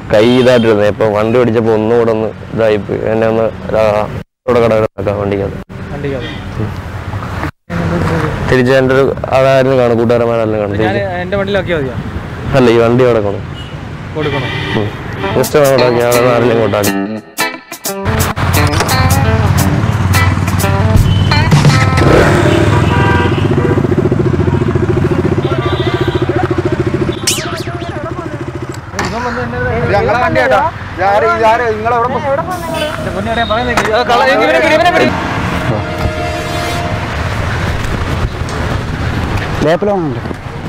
കൈ ഇതായിട്ടിരുന്നത് ഇപ്പൊ വണ്ടി ഓടിച്ചപ്പോ ഒന്നുകൂടെ ഒന്ന് ഇതായിപ്പോയി എന്നെ ഒന്ന് ഇവിടെ കടകളാക്കാം വണ്ടിക്കകത്ത് വണ്ടിക്കകത്ത് തിരിച്ച് എൻ്റെ ഒരു ആളായിരുന്നു കാണും കൂട്ടുകാരന്മാരെല്ലാം കാണും ഞാൻ തിരിച്ച് എൻ്റെ വണ്ടിയിലാക്കിയാൽ മതിയോ അല്ല ഈ വണ്ടി അവിടെ കാണും കൊടുക്കണം ജസ്റ്റ് അങ്ങോട്ടാക്കി ആളെ ആരെങ്കിലും ഇങ്ങോട്ടാക്കി ഞങ്ങളെ വണ്ടി കേട്ടോ ഇതാര് ഇതാര് നിങ്ങളെവിടെ എൻ്റെ പൊന്നെ അറിയാൻ പറയുന്നില്ല ആ, കള്ള- ഇവനെ പിടി, ഇവനെ പിടി. വേപ്പിലുണ്ട്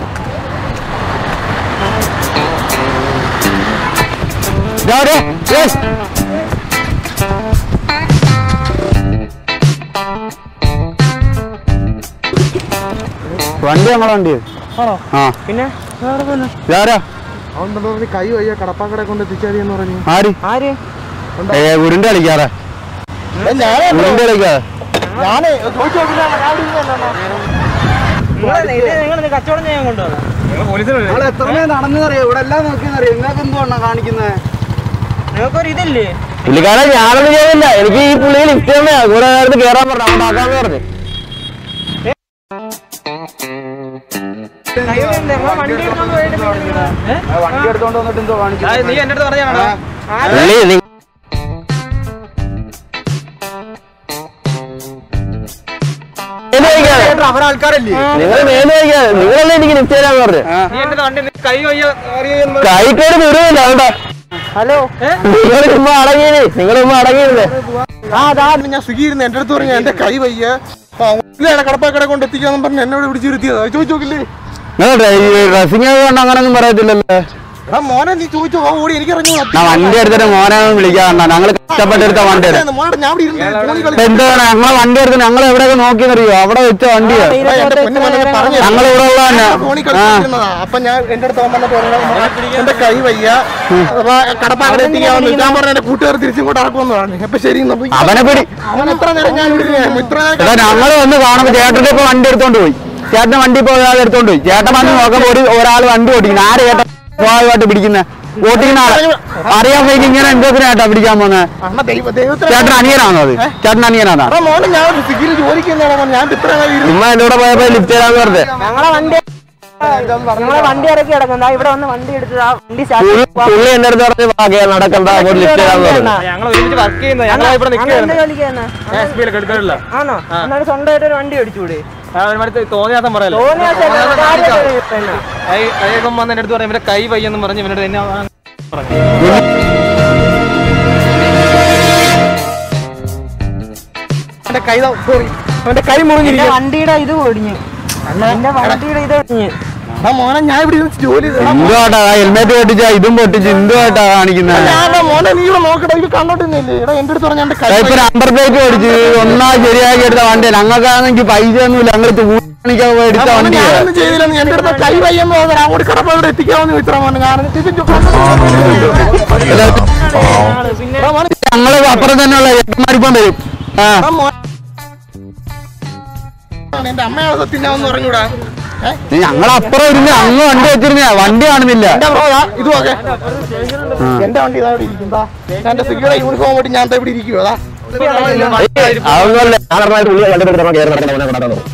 വണ്ടി ഞങ്ങളെ വണ്ടി ആണോ ആ പിന്നെ ഇതാരാ അവൻ കൈ വയ്യ കടപ്പാക്കടെ കൊണ്ട് എത്തിച്ചാതി എന്ന് പറഞ്ഞു ആര് ആര് ഏ ഉരുണ്ട് കളിക്കാതെ ഉരുണ്ട് കളിക്കാതെ ഞാനേ ചോദിച്ചു നോക്കില്ല ഞാൻ ഇവിടെ ഇരുന്നതാണ്. നിങ്ങൾ കച്ചവടം ചെയ്യാൻ കൊണ്ടുവന്നു പോലീസിന് നിങ്ങൾ എത്ര നടന്നറിയോ ഇവിടെ എല്ലാം നോക്കിയെന്നറിയോ നിങ്ങൾക്ക് എന്തുകൊണ്ടാ കാണിക്കുന്നത് നിങ്ങൾക്കൊരു ഇതില്ലേ പുള്ളിക്കാരൻ ഞാനൊന്നും ചെയ്തില്ല എനിക്ക് ഈ പുള്ളിയെ ലിഫ്റ്റ് തന്നെ കൂടെ നേരത്ത് കയറാൻ പറഞ്ഞു അങ്ങോട്ട് ആക്കാന്ന് പറഞ്ഞു വണ്ടി എടുത്തോണ്ട് പോയിട്ട് ഏ? വണ്ടി എടുത്തോണ്ട് വന്നിട്ട് എന്തോ ആ, കാണിക്കുന്നത് നീ എന്റെ അടുത്ത് പറഞ്ഞാണോ പുള്ളി നി- മേല് കഴിക്കാതെ. അവരെ ആൾക്കാരല്ലേ നിങ്ങൾ മേല് കഴിക്കാതെ നിങ്ങളല്ലേ എനിക്ക് ലിഫ്റ്റ് തരാന്ന് പറഞ്ഞു നീ എന്റെ വണ്ടി നീ കൈ വയ്യ അറിയുന്നു കൈക്കേട് വിടുന്നില്ല കേട്ടോ ഹലോ നിങ്ങൾ ചുമ്മാ അടങ്ങിയത് നിങ്ങൾ ചുമ്മാ അടങ്ങിയിരുന്നേ ആ അതാ ഞാൻ സ്വിഗ്ഗി ഇരുന്ന് എന്റെ അടുത്ത് പറഞ്ഞു എന്റെ കൈ വയ്യ കടപ്പാക്കടെ കൊണ്ട് എത്തിക്കാന്ന് പറഞ്ഞ് എന്നോട് പിടിച്ചിരുത്തിയതാ ചോദിച്ചു നോക്കില്ലേ നിങ്ങൾ ഡ്രസ്സിങ് കൊണ്ട് അങ്ങനൊന്നും പറയത്തില്ലല്ലോ എടാ മോനെ നീ ചോദിച്ചു ഓ ഓടി എനിക്ക് അറിഞ്ഞു ഞാൻ വണ്ടി എടുത്തിട്ട് മോനെ വിളിക്കാറുണ്ടോ ഞങ്ങൾ കഷ്ടപ്പെട്ടെടുത്ത വണ്ടി എടുത്ത് മോനെ ഞാൻ ഇവിടെ ഇരുന്ന് ഫോണിൽ ഇപ്പൊ കളി എന്താണ് ഞങ്ങളെ വണ്ടി എടുത്ത് ഞങ്ങൾ എവിടെയൊക്കെ നോക്കിയെന്നറിയോ അവിടെ വെച്ച വണ്ടിയാ എടാ, എന്റെ പൊന്നു മോനെ ഞാൻ പറഞ്ഞു ഞങ്ങൾ ഇവിടെ ഉള്ള തന്നെ ഫോണിൽ ആ കളിച്ചിരുന്നതാ അപ്പൊ ഞാൻ എന്റെ അടുത്ത് വന്നിട്ട് പറഞ്ഞു എന്റെ കൈ വയ്യ അപ്പൊ കടപ്പാക്കടെ എത്തിക്കാമെന്ന് ഞാൻ പറഞ്ഞു എന്റെ കൂട്ടുകാർ തിരിച്ചിങ്ങോട്ട് ആക്കുമെന്ന് പറഞ്ഞു അപ്പൊ ശരി എന്നാ പോയി. അവനെ പിടി അവൻ എത്ര നേരം ഞാൻ ഇവിടെ ഇരുന്നു? ഇത്ര നേരം എടാ ഞങ്ങൾ വന്ന് കാണുമ്പോ ചേട്ടന്റെ ഇപ്പൊ വണ്ടി എടുത്തോണ്ട് പോയി ചേട്ടൻ വണ്ടി ഇപ്പൊ ഒരാൾ എടുത്തോണ്ട് പോയി ചേട്ടൻ വന്ന് നോക്കുമ്പോ ഒരു ഒരാൾ വണ്ടി ഓടിക്കുന്നു ആര് ചേട്ടൻ സ്വാഭാവികമായിട്ട് പിടിക്കുന്ന ഓട്ടിക്കുന്ന ആള് അറിയാൻ പോയി ഇങ്ങനെ എന്തൊക്കെയായിട്ടാ പിടിക്കാൻ പോകുന്നത് അമ്മ ദൈവ ദൈവത്തിന് ചേട്ടൻ അനിയനാണോ അത് ചേട്ടൻ അനിയനാണോ എടാ മോനെ ഞാൻ സ്വിഗ്ഗിയിൽ ജോലിക്ക് തന്നെയാണ് ഞാൻ ഇത്ര നേരം ഇരുന്നു ചുമ്മാ എന്റെ കൂടെ പോയപ്പോ ലിഫ്റ്റ് തരാന്ന് പറഞ്ഞു ഞങ്ങളെ വണ്ടി ഞങ്ങളെ വണ്ടി ഇറക്കി കിടക്കുന്ന ഇവിടെ വന്ന് വണ്ടി എടുത്തത് ആ വണ്ടി സ്റ്റാർട്ട് പുള്ളി പുള്ളി എന്റെ അടുത്ത് പറഞ്ഞു "വാ, നടക്കണ്ട അങ്ങോട്ട് ലിഫ്റ്റ് തരാന്ന് പറഞ്ഞു ഞങ്ങൾ ഒരുമിച്ച് വർക്ക് ചെയ്യുന്ന ഞങ്ങൾ ഇവിടെ നിൽക്കുകയായിരുന്നു ജോലിക്ക് തന്നെ എസ് പിയിൽ എടുക്കാറില്ല ആണോ എന്നാലും സ്വന്തമായിട്ട് ഒരു വണ്ടി ഓടിച്ചൂടെ ഒരുമാതിരി തോന്നിയാസം പറയല്ലോ തോന്നിയ അയ്യപ്പം വന്ന് എന്റെ അടുത്ത് പറഞ്ഞു ഇവന്റെ കൈ വയ്യെന്ന് പറഞ്ഞ് ഇവന്റെ എന്നെ ആ- പറഞ്ഞു എന്റെ കൈ സോറി അവന്റെ കൈ മുറിഞ്ഞിരിക്കും വണ്ടിയുടെ ഇത് ഒടിഞ്ഞു എന്റെ വണ്ടിയുടെ ഇത് ഒടിഞ്ഞു ആ മോനെ ഞാൻ ഇവിടെ ഇരുന്ന് ജോലി ചെയ്തു. എടാ, എന്തുവാട്ടാ ഹെൽമെറ്റ് പൊട്ടിച്ച ഇതും പൊട്ടിച്ച് എന്തുവായിട്ടാ കാണിക്കുന്നത് ഞാൻ എടാ മോനെ നീ ഇവിടെ നോക്കട്ടെ ഇത് കണ്ടോട്ടില്ലേ എടാ എന്റെ അടുത്ത് പറഞ്ഞ എന്റെ കൈ ഇപ്പൊ നമ്പർ പ്ലേറ്റ് ഓടിച്ച് ഒന്നാ ശരിയാക്കി എടുത്ത വണ്ടി ഞങ്ങൾക്കാണെങ്കിൽ പൈസ ഒന്നുമില്ല ഞങ്ങൾ തൂണിക്കാൻ പോയി എടുത്ത മോനെ വണ്ടിയാ ഞാനൊന്നും ചെയ്തില്ലെന്ന് എന്റെ അടുത്ത് കൈ വയ്യെന്ന് പറഞ്ഞാൽ അങ്ങോട്ട് കടപ്പ ഇവിടെ എത്തിക്കാമെന്ന് ഇത്ര മോനെ ഞാൻ ഇത് ചു- എടാ മോനെ ഞങ്ങള് അപ്പുറം തന്നെയുള്ള ചേട്ടന്മാരിപ്പം വരും ആ എടാ മോനെ എന്റെ അമ്മയാണ് സത്യനാവെന്ന് പറഞ്ഞൂടാ ഏ? ഞങ്ങൾ അപ്പുറം ഇരുന്ന് അങ്ങ് വണ്ടി വെച്ചിരുന്ന വണ്ടി കാണുന്നില്ല എന്റെ ബ്രോ ഇതും ഒക്കെ എന്റെ വണ്ടി ഇതാ ഇവിടെ ഇരിക്കും ഞാൻ എന്റെ സ്വിഗ്ഗിയുടെ യൂണിഫോം ആയിട്ട് ഞാൻ ദാ ഇവിടെ ഇരിക്കുവോ അതാ അതൊന്നുമല്ല ഞാൻ പറഞ്ഞ പുള്ളി കണ്ടിട്ട് നമ്മൾ കയറി നടക്കുന്ന മോനെ കൊണ്ടാക്കാൻ തോന്നും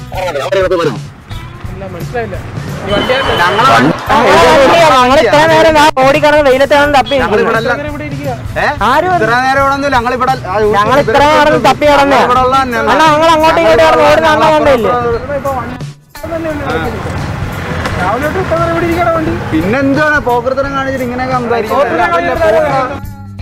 ഞങ്ങൾ ഇത്ര നേരം ആ ഓടിക്കിടന്ന് വെയിലത്താണ് തപ്പി ആരും ഇത്ര നേരം ഇവിടെ ഒന്നുമില്ല ഞങ്ങളിവിടെ ഞങ്ങൾ ഇത്ര നേരം തപ്പി കിടന്നു അല്ല ഞങ്ങൾ അങ്ങോട്ടും ഇങ്ങോട്ടും കിടന്ന് ഓടുന്ന അണ്ണ കണ്ടില്ലേ പിന്നെന്താണ് പോക്കർത്തനം കാണിച്ചിട്ട് ഇങ്ങനെയൊക്കെ സംസാരിക്കുന്നത്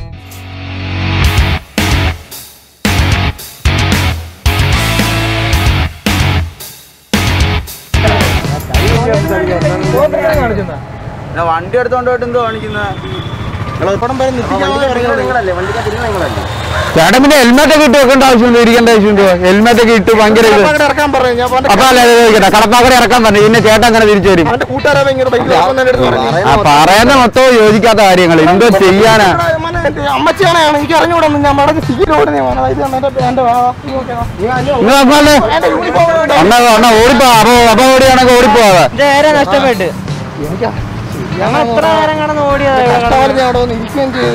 പിന്നെ വണ്ടി എടുത്തോണ്ട് പോയിട്ട് എന്തോ കാണിക്കുന്നത് ഇപ്പടം വരെ നിൽപ്പിക്കാമെന്ന് പറഞ്ഞു ചേട്ടൻ പിന്നെ ഹെൽമെറ്റ് ഒക്കെ ഇട്ട് വെക്കേണ്ട ആവശ്യമുണ്ടോ ഇരിക്കേണ്ട ആവശ്യമുണ്ടോ ഹെൽമെറ്റ് ഒക്കെ ഇട്ട് ഭയങ്കര ഇത് കടപ്പാക്കട ഇറക്കാൻ പറഞ്ഞു ഞാൻ അവന്റെ അപ്പൊ അല്ലേ ചോദിക്കട്ടെ കടപ്പാക്കട ഇറക്കാൻ പറഞ്ഞു പിന്നെ ചേട്ടൻ അങ്ങനെ തിരിച്ചു വരും അവന്റെ കൂട്ടുകാരെ ഭയങ്കര ബൈക്ക് എന്റെ അടുത്ത് പറഞ്ഞു ആ പറയുന്ന മൊത്തം യോജിക്കാത്ത കാര്യങ്ങൾ എന്തോ ചെയ്യാനാ എടാ, മോനെ, എന്റെ അമ്മച്ചിയാണ് എനിക്ക് അറിഞ്ഞുകൂടാ ഞാൻ അവിടെ സിഗിൽ ഓടുന്നേ മോനെ ഇത് എന്റെ എന്റെ വാ, ഇത് നോക്കിയതാ. നിങ്ങൾ നോക്കാല്ലേ എന്റെ യൂണിഫോം അണ്ണ അണ്ണ ഓടിപ്പോ അപ്പൊ അപ്പൊ ഓടിയാണെങ്കിൽ ഓടിപ്പോവാതെ ഇത് നേരെ നഷ്ടപ്പെട്ട് എനിക്ക് ഞങ്ങൾ എത്ര നേരം കിടന്ന് ഓടിയതാ ഇവിടെ കിടന്ന്. കഷ്ടകാലം ഞാൻ അവിടെ വന്ന് ഇരിക്കുകയും ചെയ്ത്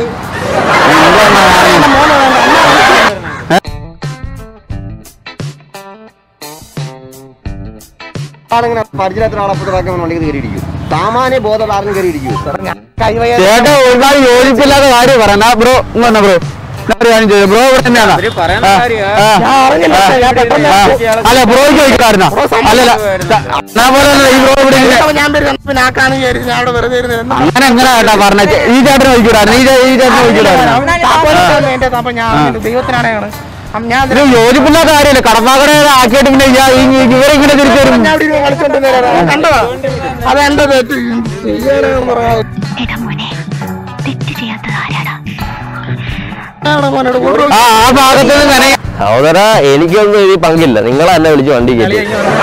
ആളിങ്ങനെ പരിചയത്തിന് ആളെപ്പോഴാക്കി വണ്ടിക്ക് കയറിയിരിക്കും സാമാന്യ ബോധം ആർക്കും കയറിയിരിക്കും കൈവയ്യ ചേട്ടാ ഒരുപാട് യോജിപ്പില്ലാത്ത കാര്യം പറയാം ബ്രോ ഇങ്ങനെ ബ്രോ ഒരു കാര്യം ചെയ്തു ബ്രോ ഇവിടെ തന്നെയാണ് പറയുന്ന കാര്യമാ. ഞാൻ അറിഞ്ഞില്ല ഞാൻ പെട്ടെന്ന് അല്ല ബ്രോയ്ക്ക് ചോദിക്കാറുണ്ടോ അല്ലല്ല എന്നാ പോലെ അല്ല ഈ ബ്രോ ഇവിടെ ഇല്ല. അപ്പൊ ഞാൻ പേര് പിന്നെ ആ കാണുക വിചാരിച്ചു ഞാൻ അവിടെ വെറുതെ ഇരുന്ന് അങ്ങനെ എങ്ങനെ കേട്ടാ പറഞ്ഞ ഈ ചേട്ടൻ ചോദിക്കൂടായിരുന്നു ഈ ചേ- ഈ ചേട്ടൻ ചോദിക്കൂടായിരുന്നു താപ്പോലിട്ടാണ് എന്റെ താപ്പം ഞാൻ അറിഞ്ഞില്ല. ദൈവത്തിനാണ് ഞങ്ങള് അം- ഞാൻ ഇത് യോജിപ്പില്ലാത്ത കാര്യമല്ലേ കടപ്പാക്കട ആക്കിയിട്ട് പിന്നെ ഇയാ- ഈ- ഈ- ഇവരെങ്ങനെ തിരിച്ചു വരും ഞാൻ അവിടെ ഇരുന്ന് കളിച്ചോണ്ടിരുന്നേരാ കണ്ടതാ അതെന്റെ തെറ്റ് ചെയ്യാനാണെന്ന് പറയാം എടാ മോനെ തെറ്റ് ചെയ്യാത്തത് ആരാടാ ആടാ മോനോട് കൊണ്ടുപോയി ആ ആ ഭാഗത്ത് നിന്ന് നനയ സഹോദര എനിക്കൊന്നും ഇതിൽ പങ്കില്ല നിങ്ങളെ എന്നെ വിളിച്ച് വണ്ടി കയറ്റി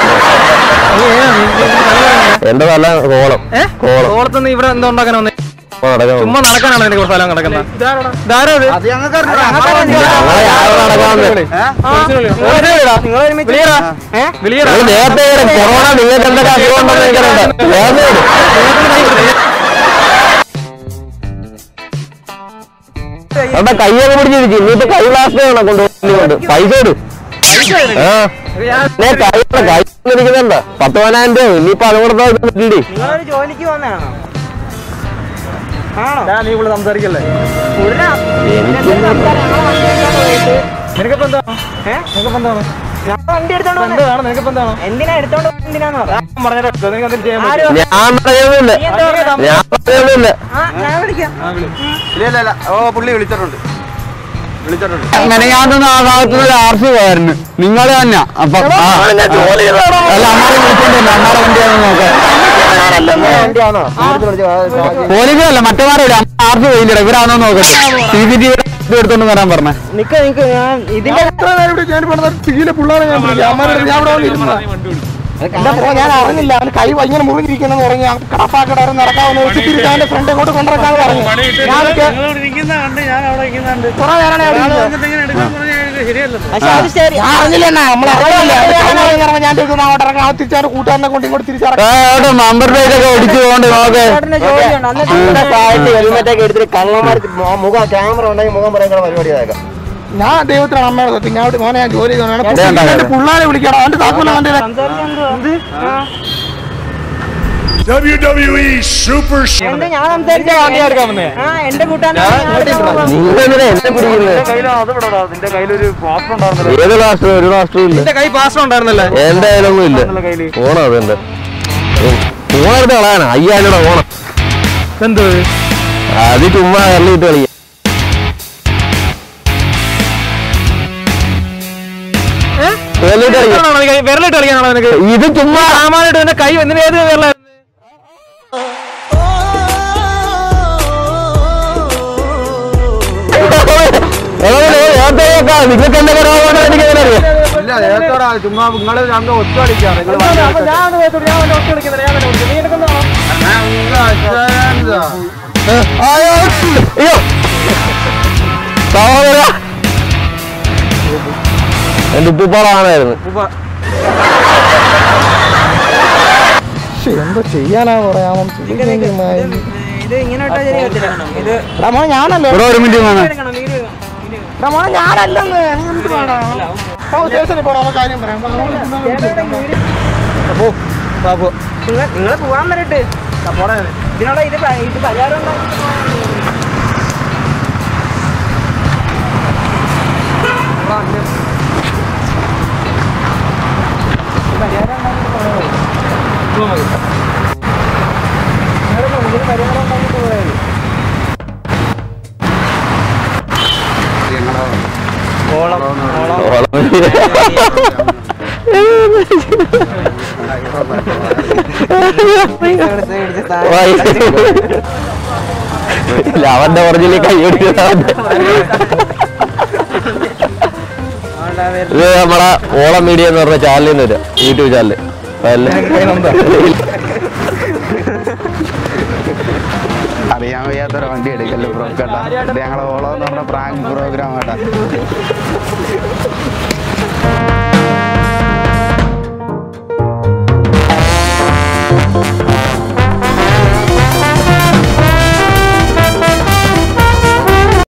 എന്റെ നല്ല കോളം കോളം ഓളത്തുനിന്ന് ഇവിടെ എന്താ ഉണ്ടാക്കാൻ വന്നേ ഇപ്പൊ നടക്കാൻ ചുമ്മാ നടക്കാനാണ് എനിക്ക് സ്ഥലം കിടക്കുന്നത് ഇതാരാ ഇത്? ഞങ്ങളെ യാതൊരു നടക്കാൻ നിങ്ങൾ ഒരുമിച്ച് വിളിയടാ. വിളിയടാ. നിങ്ങൾ നേരത്തെ ഇവിടെ കൊറോണ നിങ്ങൾക്ക് എന്തൊക്കെ അസുഖം ഉണ്ടെന്ന് എനിക്കറിയണ്ട നേരത്തെ ഇവിടെ. അവിടെ കയ്യൊക്കെ പിടിച്ചിരിക്കും ഇനിയിപ്പോ കൈ പ്ലാസ്റ്റർ വേണം കൊണ്ടുപോകുന്നുണ്ട് പൈസ ഇടും ആ പിന്നെ കൈ കൈ ഇരിക്കുന്നുണ്ട് പത്ത് പതിനായിരം രൂപ ഇനിയിപ്പോ അതുകൂടെ പറ്റില്ലേ നിങ്ങളൊരു ജോലിക്ക് വന്നതാണോ ആണോ ഞാൻ നീ ഇവിടെ സംസാരിക്കല്ലേ ഉടനെ എനിക്ക് നിനക്കിപ്പോ എന്താ ഏ? നിനക്കിപ്പോ എന്താണ് ഞാൻ വണ്ടി എടുത്തോണ്ട് വന്നേ. എന്താണ് നിനക്കിപ്പോ എന്താണ് എന്തിനാ എടുത്തോണ്ട് വന്നത് എന്തിനാന്ന് പറ ഞാൻ പറഞ്ഞിട്ട് നിനക്ക് എന്തെങ്കിലും ചെയ്യാൻ ആര് പറ്റുമോ? ഞാൻ പറയുന്നില്ല നീ എന്താ പറഞ്ഞത്? ഞാൻ പറയുന്നില്ല ആ ഞാൻ വിളിക്കാം ഇല്ല ഇല്ല ഇല്ല ഓ പുള്ളി വിളിച്ചിട്ടുണ്ട് വിളിച്ചിട്ടുണ്ട് മെനയാത്തുന്ന ആ ഭാഗത്ത് ഒരു ആർ സി പോയായിരുന്നു നിങ്ങൾ തന്നെ അപ്പൊ ആ. അല്ല അമ്മാരെ വിളിച്ചോണ്ടില്ല അമ്മാരെ വണ്ടിയാണെന്ന് നോക്കാം വണ്ടിയാണോ പോലീസല്ല മറ്റേമാരെ ആർ സി പോയില്ല ഇവരാണോ നോക്കട്ടെ സി സി ടി വി എടുത്തോണ്ട് വരാൻ പറഞ്ഞേ നിക്ക നിക്ക് ഞാൻ ഇതിന്റെ എത്ര നേരം ഇവിടെ ഞാൻ ഇവിടെ തീയിലെ പിള്ളേരെ ഞാൻ വിളിക്കാം അമ്മയുടെ ഞാൻ ഇവിടെ വന്ന് ഇരുന്നതാ എന്റെ പോ ഞാൻ അറിഞ്ഞില്ല അവന് കൈ ഭയങ്കര മുറിഞ്ഞിരിക്കുന്നെന്ന് പറഞ്ഞു ഞാൻ കടപ്പാക്കടായിരുന്നു നടക്കാമെന്ന് വെച്ചിട്ട് അവന്റെ ഫ്രണ്ട് ഇങ്ങോട്ട് കൊണ്ടുവരാന്ന് പറഞ്ഞു ഞാൻ കുറെ നേരം പക്ഷെ അത് ശരി ഞാൻ അറിഞ്ഞില്ല എന്നാ നമ്മൾ അറിഞ്ഞില്ല അവന്റെ കൈ മുറിഞ്ഞിറങ്ങി ഞാൻ ചോദിക്കുന്നു അങ്ങോട്ട് ഇറങ്ങാൻ അവൻ തിരിച്ചാൽ കൂട്ടുകാരനെ കൊണ്ട് ഇങ്ങോട്ട് തിരിച്ചിറങ്ങി നമ്പർ പ്ലേറ്റ് ഒക്കെ ഒടിച്ചു പോകണ്ട് നോക്കേ ചേട്ടന്റെ ജോലിയുണ്ട് അന്നിട്ട് ഹെൽമെറ്റ് ഒക്കെ എടുത്തിട്ട് കള്ളന്മാർ മുഖം ക്യാമറ ഉണ്ടെങ്കിൽ മുഖം പറയാൻ പരിപാടി അതൊക്കെ ഞാൻ ദൈവത്തിനാണ് അമ്മയുടെ സത്യം ഞാൻ അവിടെ മോനെ ഞാൻ ജോലി വേണ്ട, ചെയ്തോണ്ട് വേണ്ട. പിള്ളേരെ വിളിക്കണം അവന്റെ താക്കോല അവന്റെ WWE Super എന്ത് ഞാൻ സംസാരിച്ച വണ്ടി എടുക്കാൻ വന്നേ ആ എന്റെ കൂട്ടാൻ നിങ്ങൾ എന്തിനാ എന്നെ പിടിക്കുന്നത് നിന്റെ കയ്യിലൊരു പാത്രം ഉണ്ടായിരുന്നല്ലോ ഏത് ക്ലാസ് ഒരു ക്ലാസ്സും ഇല്ല നിന്റെ കൈ പാസ്റ്റർ ഉണ്ടായിരുന്നല്ലേ എന്റെ കയ്യിലൊന്നും ഇല്ല ഫോണാ അതെന്റെ ഫോണെടുത്ത് കളയാനാ അയ്യായിരം രൂപ ഫോണാ എന്ത് അത് ചുമ്മാ എറിയിട്ട് കളിക്കാം എറിയിട്ട് കളിക്കാം വിരലിട്ട് കളിക്കാനാണോ നിനക്ക് ഇത് ചുമ്മാ സാമാനായിട്ട് നിന്റെ കൈ എന്തിനു ഏത് വിരല നിങ്ങൾക്ക് എന്റെ കുറവാണ് എനിക്ക് എങ്ങനെ അറിയാം ഇല്ല നേരത്തോടാ ചുമ്മാ നിങ്ങൾ രണ്ട് ഒറ്റ കളിക്കാം നിങ്ങൾ ഞാൻ ഒറ്റ കളിക്കുന്നില്ല ഞാൻ തന്നെ വിളിക്കും. നീ എടുക്കുന്നോ അയ്യോ സഹോദര എന്റെ ഉപ്പുപ്പാടാണായിരുന്നു ശ്ശെ, എന്തോ ചെയ്യാനാ പറയാമോ ഇത് ഇങ്ങനെ ഇട്ടാ ശരിയാവത്തില്ല ഇത് മോനെ ഞാനല്ലേ ഇവിടെ ഒരു മിനിറ്റ് വന്നേ എടുക്കണം വീഡിയോ എടാ മോനെ ഞാനല്ലെന്ന് നീ എന്ത് വേണം? ഓ, സ്റ്റേഷനിൽ പോണം നമുക്ക് കാര്യം പറയാം നിങ്ങൾ നിങ്ങൾ പോകാൻ വരട്ടെ ഇതിനുള്ള ഇത് പ- ഇത് പരിഹാരം ഉണ്ടാക്കി ഇല്ല, അവന്റെ ഒറിജിനൽ കൈ ഓടിച്ചത് ഇത് നമ്മളെ ഓളം മീഡിയ എന്ന് പറഞ്ഞ ചാനലിൽ നിന്ന് വരും യൂട്യൂബ് ചാനല് അറിയാൻ വയ്യാത്തൊരു വണ്ടി എടുക്കല്ലോ ബ്രോ കേട്ടാ ഇത് ഞങ്ങളെ ഓളോ എന്ന് പറഞ്ഞ പ്രാങ്ക് പ്രോഗ്രാം കേട്ടാ